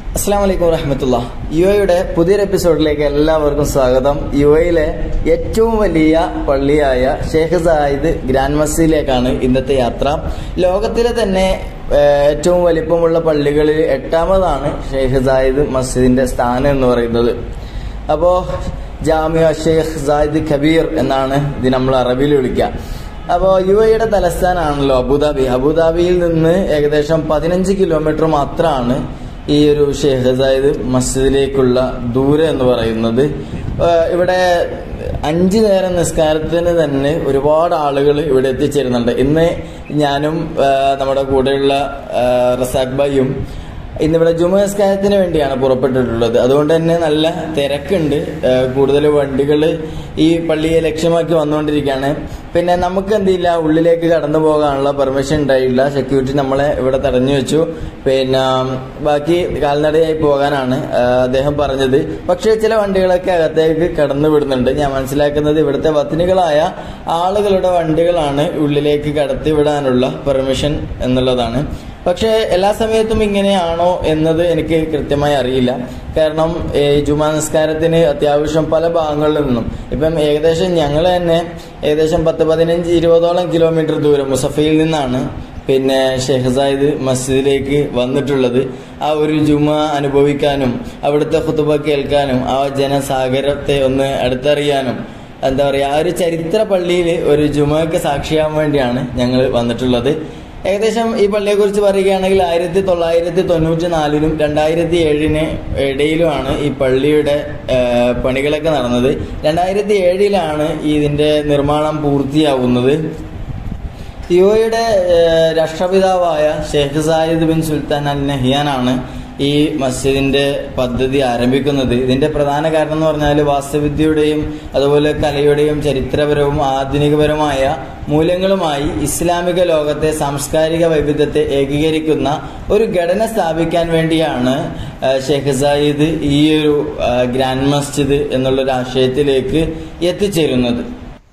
അസ്സാം വലൈക്കും വറഹമത്തുള്ള യു എയുടെ പുതിയൊരു എപ്പിസോഡിലേക്ക് എല്ലാവർക്കും സ്വാഗതം യു എയിലെ ഏറ്റവും വലിയ പള്ളിയായ ഷേഖ് സായിദ് ഗ്രാൻഡ് മസ്ജിദിലേക്കാണ് ഇന്നത്തെ യാത്ര ലോകത്തിലെ തന്നെ ഏഹ്, ഏറ്റവും വലിപ്പമുള്ള പള്ളികളിൽ എട്ടാമതാണ് ഷേഖ് സായിദ് മസ്ജിദിന്റെ സ്ഥാനം എന്ന് പറയുന്നത് അപ്പോൾ ജാമിയ ഷെയ്ഖ് സായിദ് കബീർ എന്നാണ് ഇത് നമ്മൾ അറബിയിൽ വിളിക്കുക അപ്പോൾ യു എയുടെ തലസ്ഥാനമാണല്ലോ അബുദാബി അബുദാബിയിൽ നിന്ന് ഏകദേശം പതിനഞ്ച് കിലോമീറ്റർ മാത്രമാണ് ഈ ഒരു ഷെയ്ഖ് സായിദ് മസ്ജിദിലേക്കുള്ള ദൂരം എന്ന് പറയുന്നത് ഏഹ് ഇവിടെ അഞ്ച് നേരം നിസ്കാരത്തിന് തന്നെ ഒരുപാട് ആളുകൾ ഇവിടെ എത്തിച്ചേരുന്നുണ്ട് ഇന്ന് ഞാനും ഏഹ് നമ്മുടെ കൂടെയുള്ള ഏഹ് റസാഖ് ഭായിയും ഇന്നിവിടെ ജുമ നിസ്കാരത്തിന് വേണ്ടിയാണ് പുറപ്പെട്ടിട്ടുള്ളത് അതുകൊണ്ട് തന്നെ നല്ല തിരക്കുണ്ട് ഏഹ് കൂടുതൽ വണ്ടികൾ ഈ പള്ളിയെ ലക്ഷ്യമാക്കി വന്നുകൊണ്ടിരിക്കുകയാണ് പിന്നെ നമുക്ക് എന്തില്ല ഉള്ളിലേക്ക് കടന്നു പോകാനുള്ള പെർമിഷൻ ഉണ്ടായില്ല സെക്യൂരിറ്റി നമ്മളെ ഇവിടെ തടഞ്ഞു വെച്ചു പിന്നെ ബാക്കി കാൽനടയായി പോകാനാണ് ഏഹ് അദ്ദേഹം പറഞ്ഞത് പക്ഷേ ചില വണ്ടികളൊക്കെ അകത്തേക്ക് കടന്നു വിടുന്നുണ്ട് ഞാൻ മനസ്സിലാക്കുന്നത് ഇവിടുത്തെ വത്തിനികളായ ആളുകളുടെ വണ്ടികളാണ് ഉള്ളിലേക്ക് കടത്തിവിടാനുള്ള പെർമിഷൻ എന്നുള്ളതാണ് പക്ഷേ എല്ലാ സമയത്തും ഇങ്ങനെയാണോ എന്നത് എനിക്ക് കൃത്യമായി അറിയില്ല കാരണം ഈ ജുമാ നിസ്കാരത്തിന് അത്യാവശ്യം പല ഭാഗങ്ങളിൽ നിന്നും ഇപ്പം ഏകദേശം ഞങ്ങൾ തന്നെ ഏകദേശം പത്ത് പതിനഞ്ച് ഇരുപതോളം കിലോമീറ്റർ ദൂരം മുസഫയിൽ നിന്നാണ് പിന്നെ ഷെയ്ഖ് സായിദ് മസ്ജിദിലേക്ക് വന്നിട്ടുള്ളത് ആ ഒരു ജുമ അനുഭവിക്കാനും അവിടുത്തെ ഖുതുബ കേൾക്കാനും ആ ജനസാഗരത്തെ ഒന്ന് അടുത്തറിയാനും എന്താ പറയുക ആ ഒരു ചരിത്ര പള്ളിയിൽ ഒരു ജുമയ്ക്ക് സാക്ഷിയാവാൻ വേണ്ടിയാണ് ഞങ്ങൾ വന്നിട്ടുള്ളത് ഏകദേശം ഈ പള്ളിയെ കുറിച്ച് പറയുകയാണെങ്കിൽ ആയിരത്തി തൊള്ളായിരത്തി തൊണ്ണൂറ്റി നാലിനും രണ്ടായിരത്തി ഏഴിന് ഇടയിലുമാണ് ഈ പള്ളിയുടെ ആ, പണികളൊക്കെ നടന്നത് രണ്ടായിരത്തി ഏഴിലാണ് ഇതിന്റെ നിർമ്മാണം പൂർത്തിയാവുന്നത് യുഎയുടെ രാഷ്ട്രപിതാവായ Sheikh Zayed bin Sultan Al നഹിയാനാണ് ഈ മസ്ജിദിന്റെ പദ്ധതി ആരംഭിക്കുന്നത് ഇതിന്റെ പ്രധാന കാരണം എന്ന് പറഞ്ഞാൽ വാസ്തുവിദ്യയുടെയും അതുപോലെ കലയുടെയും ചരിത്രപരവും ആധുനികപരമായ മൂല്യങ്ങളുമായി ഇസ്ലാമിക ലോകത്തെ സാംസ്കാരിക വൈവിധ്യത്തെ ഏകീകരിക്കുന്ന ഒരു ഘടന സ്ഥാപിക്കാൻ വേണ്ടിയാണ് ആ, ഷെയ്ഖ് സായിദ് ഈ ഒരു ആ, ഗ്രാൻഡ് മസ്ജിദ് എന്നുള്ളൊരു ആശയത്തിലേക്ക് എത്തിച്ചേരുന്നത്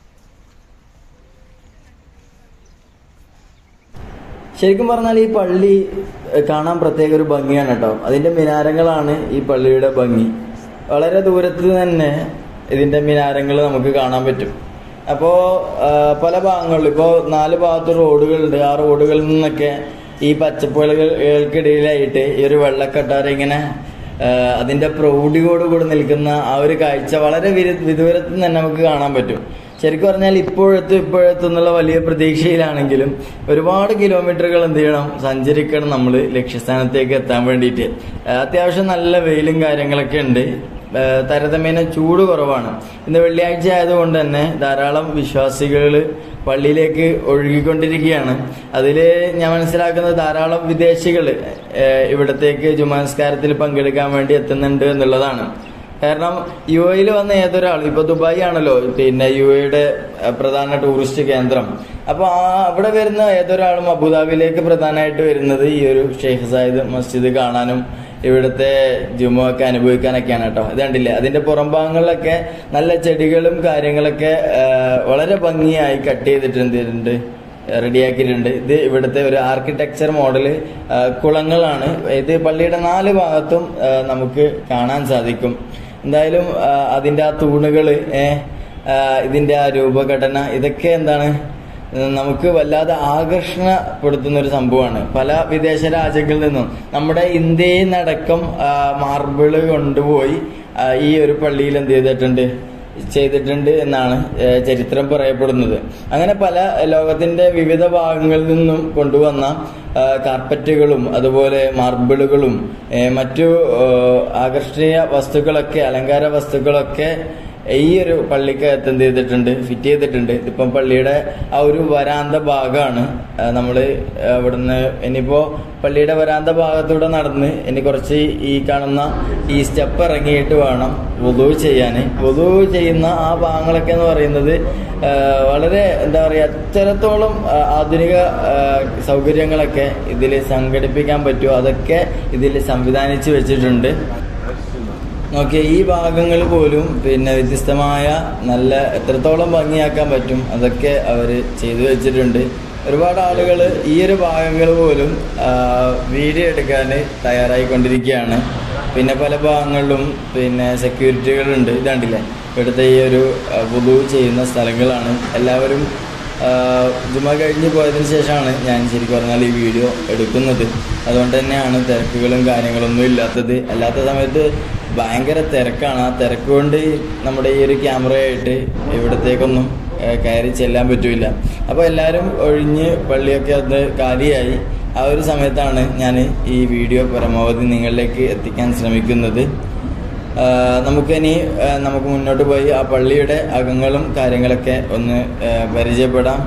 ശരിക്കും പറഞ്ഞാൽ ഈ പള്ളി ഏഹ്, കാണാൻ പ്രത്യേക ഒരു ഭംഗിയാണ് കേട്ടോ അതിന്റെ മിനാരങ്ങളാണ് ഈ പള്ളിയുടെ ഭംഗി വളരെ ദൂരത്ത് തന്നെ ഇതിന്റെ മിനാരങ്ങൾ നമുക്ക് കാണാൻ പറ്റും അപ്പോ ആ, പല ഭാഗങ്ങളിലും ഇപ്പോ നാല് ഭാഗത്ത് റോഡുകളുണ്ട് ആ റോഡുകളിൽ നിന്നൊക്കെ ഈ പച്ചപ്പുകൾക്കിടയിലായിട്ട് ഈ ഒരു വെള്ളക്കെട്ടാരം ഇങ്ങനെ ആ, അതിന്റെ പ്രൗഢിയോടുകൂടി നിൽക്കുന്ന ആ ഒരു കാഴ്ച വളരെ വിര- വിദൂരത്ത് നിന്ന് തന്നെ നമുക്ക് കാണാൻ പറ്റും ശരിക്കും പറഞ്ഞാൽ ഇപ്പോഴത്തെ ഇപ്പോഴത്തെ എന്നുള്ള വലിയ പ്രതീക്ഷയിലാണെങ്കിലും ഒരുപാട് കിലോമീറ്ററുകൾ എന്ത് ചെയ്യണം സഞ്ചരിക്കണം നമ്മൾ ലക്ഷ്യസ്ഥാനത്തേക്ക് എത്താൻ വേണ്ടിയിട്ട് ആ, അത്യാവശ്യം നല്ല വെയിലും കാര്യങ്ങളൊക്കെ ഉണ്ട് ആ, താരതമ്യേന ചൂട് കുറവാണ് ഇന്ന് വെള്ളിയാഴ്ച ആയതുകൊണ്ട് തന്നെ ധാരാളം വിശ്വാസികൾ പള്ളിയിലേക്ക് ഒഴുകിക്കൊണ്ടിരിക്കുകയാണ് അതിൽ ഞാൻ മനസ്സിലാക്കുന്നത് ധാരാളം വിദേശികൾ ഇവിടത്തേക്ക് ജുമാനസ്കാരത്തിൽ പങ്കെടുക്കാൻ വേണ്ടി എത്തുന്നുണ്ട് എന്നുള്ളതാണ് കാരണം യു എയിൽ വന്ന ഏതൊരാൾ ഇപ്പൊ ദുബായ് ആണല്ലോ പിന്നെ യു എയുടെ പ്രധാന ടൂറിസ്റ്റ് കേന്ദ്രം അപ്പൊ ആ അവിടെ വരുന്ന ഏതൊരാളും അബുദാബിയിലേക്ക് പ്രധാനമായിട്ട് വരുന്നത് ഈ ഒരു ഷെയ്ഖ് സായിദ് മസ്ജിദ് കാണാനും ഇവിടുത്തെ ജുമ ഒക്കെ അനുഭവിക്കാനൊക്കെയാണ് കേട്ടോ ഇത് കണ്ടില്ലേ അതിന്റെ പുറംഭാഗങ്ങളിലൊക്കെ നല്ല ചെടികളും കാര്യങ്ങളൊക്കെ ആ, വളരെ ഭംഗിയായി കട്ട് ചെയ്തിട്ടുണ്ട് റെഡിയാക്കിയിട്ടുണ്ട് ഇത് ഇവിടുത്തെ ഒരു ആർക്കിടെക്ചർ മോഡല് ആ, കുളങ്ങളാണ് ഇത് പള്ളിയുടെ നാല് ഭാഗത്തും ആ, നമുക്ക് കാണാൻ സാധിക്കും എന്തായാലും ആ, അതിന്റെ ആ തൂണുകള് ഏ, ആ, ഇതിന്റെ ആ രൂപഘടന ഇതൊക്കെ എന്താണ് ഉം, നമുക്ക് വല്ലാതെ ആകർഷണപ്പെടുത്തുന്ന ഒരു സംഭവമാണ് പല വിദേശ രാജ്യങ്ങളിൽ നിന്നും നമ്മുടെ ഇന്ത്യയിൽ നിന്നടക്കം ആ, മാർബിള് കൊണ്ടുപോയി ആ, ഈ ഒരു പള്ളിയിൽ എന്ത് ചെയ്തിട്ടുണ്ട് ചെയ്തിട്ടുണ്ട് എന്നാണ് ഏഹ്, ചരിത്രം പറയപ്പെടുന്നത് അങ്ങനെ പല ലോകത്തിന്റെ വിവിധ ഭാഗങ്ങളിൽ നിന്നും കൊണ്ടുവന്ന ആ, കാർപ്പറ്റുകളും അതുപോലെ മാർബിളുകളും ഏഹ്, മറ്റു ഏഹ്, ആകർഷണീയ വസ്തുക്കളൊക്കെ അലങ്കാര വസ്തുക്കളൊക്കെ ഈ ഒരു പള്ളിക്കകത്ത് എന്ത് ചെയ്തിട്ടുണ്ട് ഫിറ്റ് ചെയ്തിട്ടുണ്ട് ഇപ്പം പള്ളിയുടെ ആ ഒരു വരാന്ത ഭാഗമാണ് നമ്മൾ അവിടുന്ന് ഇനിയിപ്പോ പള്ളിയുടെ വരാന്ത ഭാഗത്തൂടെ നടന്ന് ഇനി കുറച്ച് ഈ കാണുന്ന ഈ സ്റ്റെപ്പ് ഇറങ്ങിയിട്ട് വേണം വധു ചെയ്യാൻ വധു ചെയ്യുന്ന ആ ഭാഗങ്ങളൊക്കെ എന്ന് പറയുന്നത് ആ, വളരെ എന്താ പറയുക എത്രത്തോളം ആ, ആധുനിക ആ, സൗകര്യങ്ങളൊക്കെ ഇതിൽ സംഘടിപ്പിക്കാൻ പറ്റുമോ അതൊക്കെ ഇതിൽ സംവിധാനിച്ച് വെച്ചിട്ടുണ്ട് നോക്കിയ ഈ ഭാഗങ്ങൾ പോലും പിന്നെ വ്യത്യസ്തമായ നല്ല എത്രത്തോളം ഭംഗിയാക്കാൻ പറ്റും അതൊക്കെ അവർ ചെയ്തു വെച്ചിട്ടുണ്ട് ഒരുപാട് ആളുകൾ ഈ ഒരു ഭാഗങ്ങൾ പോലും ആ, വീഡിയോ എടുക്കാൻ തയ്യാറായിക്കൊണ്ടിരിക്കുകയാണ് പിന്നെ പല ഭാഗങ്ങളിലും പിന്നെ സെക്യൂരിറ്റികളുണ്ട് ഇതാണ്ടില്ലേ ഇവിടുത്തെ ഈ ഒരു വുതു ചെയ്യുന്ന സ്ഥലങ്ങളാണ് എല്ലാവരും ആ, ജുമ കഴിഞ്ഞ് പോയതിന് ശേഷമാണ് ഞാൻ ശരിക്കും പറഞ്ഞാൽ ഈ വീഡിയോ എടുക്കുന്നത് അതുകൊണ്ട് തന്നെയാണ് തിരക്കുകളും കാര്യങ്ങളൊന്നും ഇല്ലാത്തത് അല്ലാത്ത സമയത്ത് ഭയങ്കര തിരക്കാണ് ആ തിരക്ക് കൊണ്ട് നമ്മുടെ ഈ ഒരു ക്യാമറയായിട്ട് ഇവിടത്തേക്കൊന്നും ആ, കയറി ചെല്ലാൻ പറ്റില്ല അപ്പോൾ എല്ലാവരും ഒഴിഞ്ഞ് പള്ളിയൊക്കെ അത് കാലിയായി ആ ഒരു സമയത്താണ് ഞാൻ ഈ വീഡിയോ പരമാവധി നിങ്ങളിലേക്ക് എത്തിക്കാൻ ശ്രമിക്കുന്നത് ആ, നമുക്കിനി ആ, നമുക്ക് മുന്നോട്ട് പോയി ആ പള്ളിയുടെ അകങ്ങളും കാര്യങ്ങളൊക്കെ ഒന്ന് ആ, പരിചയപ്പെടാം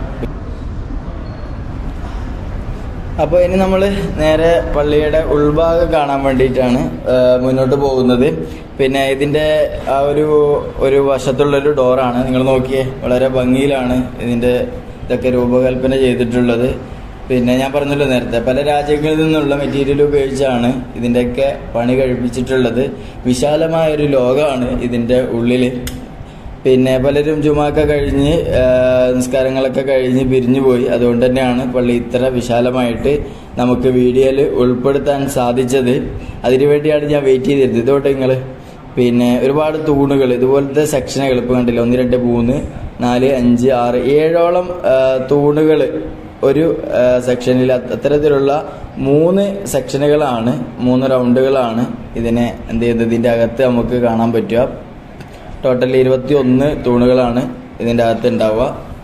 അപ്പോൾ ഇനി നമ്മൾ നേരെ പള്ളിയുടെ ഉൾഭാഗം കാണാൻ വേണ്ടിയിട്ടാണ് ആ, മുന്നോട്ട് പോകുന്നത് പിന്നെ ഇതിൻ്റെ ആ ഒരു ഒരു വശത്തുള്ളൊരു ഡോറാണ് നിങ്ങൾ നോക്കിയേ വളരെ ഭംഗിയിലാണ് ഇതിൻ്റെ ഇതൊക്കെ രൂപകൽപ്പന ചെയ്തിട്ടുള്ളത് പിന്നെ ഞാൻ പറഞ്ഞല്ലോ നേരത്തെ പല രാജ്യങ്ങളിൽ നിന്നുള്ള മെറ്റീരിയൽ ഉപയോഗിച്ചാണ് ഇതിൻ്റെയൊക്കെ പണി കഴിപ്പിച്ചിട്ടുള്ളത് വിശാലമായ ഒരു ലോകമാണ് ഇതിൻ്റെ ഉള്ളിൽ പിന്നെ പലരും ജുമാക്ക കഴിഞ്ഞ് ആ, നിസ്കാരങ്ങളൊക്കെ കഴിഞ്ഞ് പിരിഞ്ഞു പോയി അതുകൊണ്ട് തന്നെയാണ് പള്ളി ഇത്ര വിശാലമായിട്ട് നമുക്ക് വീഡിയോയിൽ ഉൾപ്പെടുത്താൻ സാധിച്ചത് അതിനു വേണ്ടിയാണ് ഞാൻ വെയിറ്റ് ചെയ്തിരുന്നത് ഇതോട്ടെ നിങ്ങൾ പിന്നെ ഒരുപാട് തൂണുകൾ ഇതുപോലത്തെ സെക്ഷനുകൾ ഇപ്പോൾ കണ്ടില്ല ഒന്ന് രണ്ട് മൂന്ന് നാല് അഞ്ച് ആറ് ഏഴോളം തൂണുകൾ ഒരു ആ, സെക്ഷനിൽ അത് അത്തരത്തിലുള്ള മൂന്ന് സെക്ഷനുകളാണ് മൂന്ന് റൗണ്ടുകളാണ് ഇതിനെ എന്ത് ചെയ്യുന്നത് ഇതിൻ്റെ അകത്ത് നമുക്ക് കാണാൻ പറ്റുക ടോട്ടൽ ഇരുപത്തി ഒന്ന് തൂണുകളാണ് ഇതിൻ്റെ അകത്ത് ഉണ്ടാവുക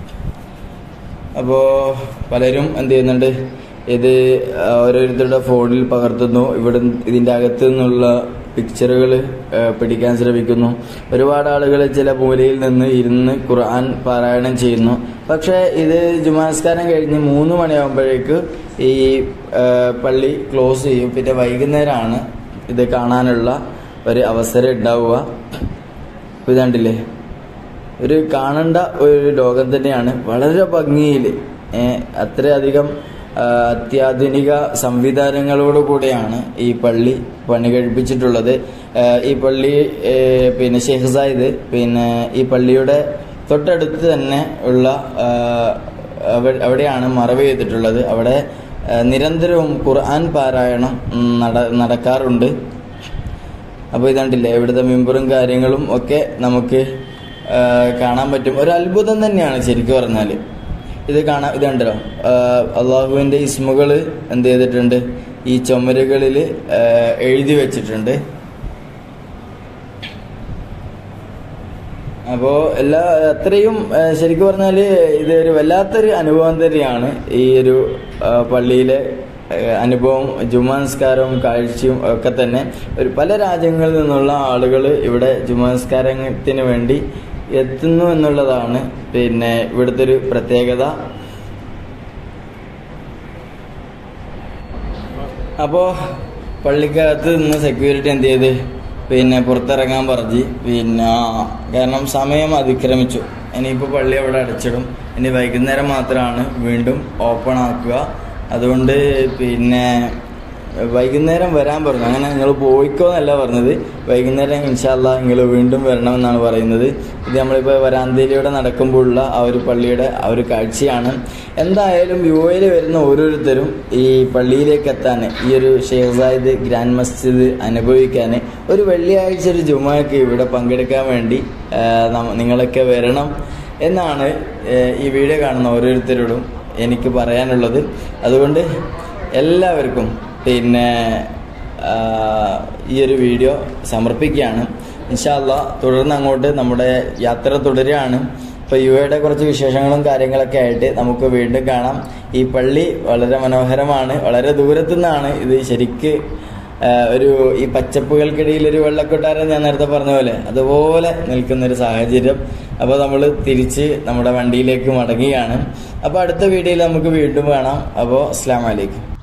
അപ്പോൾ പലരും എന്ത് ചെയ്യുന്നുണ്ട് ഇത് ഓരോരുത്തരുടെ ഫോണിൽ പകർത്തുന്നു ഇവിടെ ഇതിൻ്റെ അകത്ത് നിന്നുള്ള പിക്ചറുകൾ പിടിക്കാൻ ശ്രമിക്കുന്നു ഒരുപാട് ആളുകൾ ചില മൂലയിൽ നിന്ന് ഇരുന്ന് ഖുർആൻ പാരായണം ചെയ്യുന്നു പക്ഷേ ഇത് ജുമാസ്കാരം കഴിഞ്ഞ് മൂന്ന് മണിയാകുമ്പോഴേക്ക് ഈ ആ, പള്ളി ക്ലോസ് ചെയ്യും പിന്നെ വൈകുന്നേരമാണ് ഇത് കാണാനുള്ള ഒരു അവസരം ഉണ്ടാവുക ഇപ്പൊ ഇതാണ്ടില്ലേ ഒരു കാണേണ്ട ഒരു ലോകം തന്നെയാണ് വളരെ ഭംഗിയിൽ അത്രയധികം ആ, അത്യാധുനിക സംവിധാനങ്ങളോട് കൂടെയാണ് ഈ പള്ളി പണി കഴിപ്പിച്ചിട്ടുള്ളത് ആ, ഈ പള്ളി ഏ, പിന്നെ ഷെയ്ഖ് സായിദ് പിന്നെ ഈ പള്ളിയുടെ തൊട്ടടുത്ത് തന്നെ ഉള്ള ആ, അവ- അവിടെയാണ് മറവ് ചെയ്തിട്ടുള്ളത് അവിടെ ആ, നിരന്തരവും ഖുർആൻ പാരായണം ഉം, നട നടക്കാറുണ്ട് അപ്പോൾ ഇതാണ്ടില്ലേ ഇവിടുത്തെ മെമ്പറും കാര്യങ്ങളും ഒക്കെ നമുക്ക് ആ, കാണാൻ പറ്റും ഒരു അത്ഭുതം തന്നെയാണ് ശരിക്കും പറഞ്ഞാൽ ഇത് കാണാൻ ഇതുണ്ടല്ലോ അള്ളാഹുവിൻ്റെ ഇസ്മുകൾ എന്ത് ചെയ്തിട്ടുണ്ട് ഈ ചുമരുകളിൽ ആ, എഴുതി വെച്ചിട്ടുണ്ട് അപ്പോൾ എല്ലാ അത്രയും ആ, ശരിക്കും പറഞ്ഞാൽ ഇത് ഒരു വല്ലാത്തൊരു അനുഭവം തന്നെയാണ് ഈ ഒരു ആ, പള്ളിയിലെ ആ, അനുഭവം ജുമാനസ്കാരവും കാഴ്ചയും ഒക്കെ തന്നെ ഒരു പല രാജ്യങ്ങളിൽ നിന്നുള്ള ആളുകൾ ഇവിടെ ജുമാനസ്കാരത്തിന് വേണ്ടി എത്തുന്നു എന്നുള്ളതാണ് പിന്നെ ഇവിടുത്തെ ഒരു പ്രത്യേകത അപ്പോൾ പള്ളിക്കകത്ത് നിന്ന് സെക്യൂരിറ്റി എന്ത് ചെയ്ത് പിന്നെ പുറത്തിറങ്ങാൻ പറഞ്ഞ് പിന്നെ ആ, കാരണം സമയം അതിക്രമിച്ചു ഇനിയിപ്പോൾ പള്ളി അവിടെ അടച്ചിടും ഇനി വൈകുന്നേരം മാത്രമാണ് വീണ്ടും ഓപ്പൺ ആക്കുക അതുകൊണ്ട് പിന്നെ വൈകുന്നേരം വരാൻ പറഞ്ഞു അങ്ങനെ നിങ്ങൾ പോയിക്കോ എന്നല്ല പറഞ്ഞത് വൈകുന്നേരം ഇൻഷാല്ല നിങ്ങൾ വീണ്ടും വരണമെന്നാണ് പറയുന്നത് ഇത് നമ്മളിപ്പോൾ വരാന്തയിലൂടെ നടക്കുമ്പോഴുള്ള ആ ഒരു പള്ളിയുടെ ആ ഒരു കാഴ്ചയാണ് എന്തായാലും യു എയിൽ വരുന്ന ഓരോരുത്തരും ഈ പള്ളിയിലേക്ക് എത്താൻ ഈ ഒരു ഷെയ്ഖ് സായിദ് ഗ്രാൻഡ് മസ്ജിദ് അനുഭവിക്കാൻ ഒരു വെള്ളിയാഴ്ച ഒരു ജുമാക്ക് ഇവിടെ പങ്കെടുക്കാൻ വേണ്ടി ആ, നമ്മ- നിങ്ങളൊക്കെ വരണം എന്നാണ് ഏ, ഈ വീഡിയോ കാണുന്ന ഓരോരുത്തരോടും എനിക്ക് പറയാനുള്ളത് അതുകൊണ്ട് എല്ലാവർക്കും പിന്നെ ആ, ഈ ഒരു വീഡിയോ സമർപ്പിക്കുകയാണ് ഇൻഷാല്ല തുടർന്ന് അങ്ങോട്ട് നമ്മുടെ യാത്ര തുടരുകയാണ് ഇപ്പോൾ യു എയുടെ കുറച്ച് വിശേഷങ്ങളും കാര്യങ്ങളൊക്കെ ആയിട്ട് നമുക്ക് വീണ്ടും കാണാം ഈ പള്ളി വളരെ മനോഹരമാണ് വളരെ ദൂരത്തു നിന്നാണ് ഇത് ശരിക്ക് ആ, ഒരു ഈ പച്ചപ്പുകൾക്കിടയിൽ ഒരു വെള്ളക്കൊട്ടാരം ഞാൻ നേരത്തെ പറഞ്ഞ പോലെ അതുപോലെ നിൽക്കുന്ന ഒരു സാഹചര്യം അപ്പോൾ നമ്മൾ തിരിച്ച് നമ്മുടെ വണ്ടിയിലേക്ക് മടങ്ങുകയാണ് അപ്പോൾ അടുത്ത വീഡിയോയിൽ നമുക്ക് വീണ്ടും കാണാം അപ്പോൾ അസ്സാം വലൈക്കും